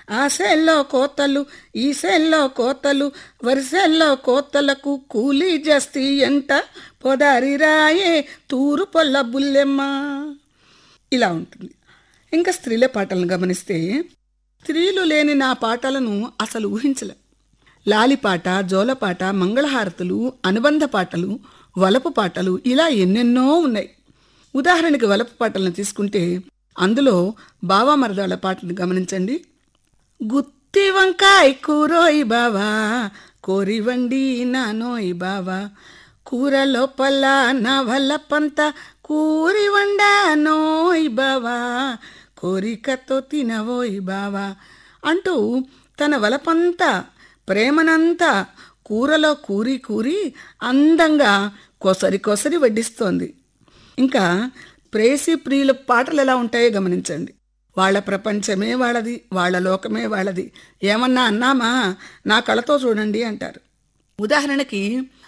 ఆ సెల్లో కోతలు ఈ సెల్లో కోతలు వరిసెల్లో కోతలకు కూలీ జస్తి ఎంట పొదారి రాయే తూరు పొల్ల బుల్లెమ్మ ఇలా ఉంటుంది ఇంకా స్త్రీల పాటలను గమనిస్తే స్త్రీలు లేని నా పాటలను అసలు ఊహించలే లాలిపాట జోలపాట మంగళహారతులు అనుబంధ పాటలు వలపు పాటలు ఇలా ఎన్నెన్నో ఉన్నాయి ఉదాహరణకి వలపు పాటలను తీసుకుంటే అందులో బావా మరదాళ్ళ పాటను గమనించండి గుత్తి వంకాయ కూరోయ్ బావా కోరి వండి నానోయ్ బావా కూర లోపల నా వల్ల పంత కూరి వండానోయ్ బావా కోరికతో తినవోయ్ బావా అంటూ తన వలపంతా ప్రేమనంతా కూరలో కూరి కూరి అందంగా కొసరి కొసరి వడ్డిస్తోంది ఇంకా ప్రేసి ప్రియుల పాటలు ఎలా ఉంటాయో గమనించండి వాళ్ళ ప్రపంచమే వాళ్ళది వాళ్ళ లోకమే వాళ్ళది ఏమన్నా అన్నామా నా కళతో చూడండి అంటారు ఉదాహరణకి